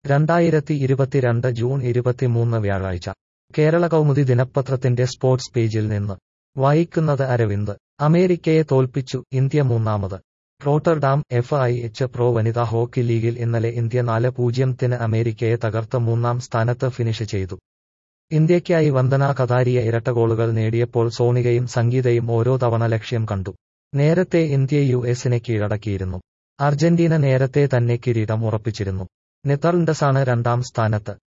രണ്ടായിരത്തി ഇരുപത്തിരണ്ട് ജൂൺ ഇരുപത്തിമൂന്ന് വ്യാഴാഴ്ച കേരള കൗമുദി ദിനപത്രത്തിന്റെ സ്പോർട്സ് പേജിൽ നിന്ന് വായിക്കുന്നത് അരവിന്ദ് അമേരിക്കയെ തോൽപ്പിച്ചു ഇന്ത്യ മൂന്നാമത് Rotterdam F I H pro വനിതാ ഹോക്കി ലീഗിൽ ഇന്നലെ ഇന്ത്യ നാല് പൂജ്യത്തിന് അമേരിക്കയെ തകർത്ത് മൂന്നാം സ്ഥാനത്ത് ഫിനിഷ് ചെയ്തു ഇന്ത്യയ്ക്കായി വന്ദന കതാരിയ ഇരട്ട ഗോളുകൾ നേടിയപ്പോൾ സോണികയും സംഗീതയും ഓരോ തവണ ലക്ഷ്യം കണ്ടു നേരത്തെ ഇന്ത്യ യു എസിനെ കീഴടക്കിയിരുന്നു അർജന്റീന നേരത്തെ തന്നെ കിരീടം ഉറപ്പിച്ചിരുന്നു നെതർലൻഡസാണ് രണ്ടാം സ്ഥാനത്ത്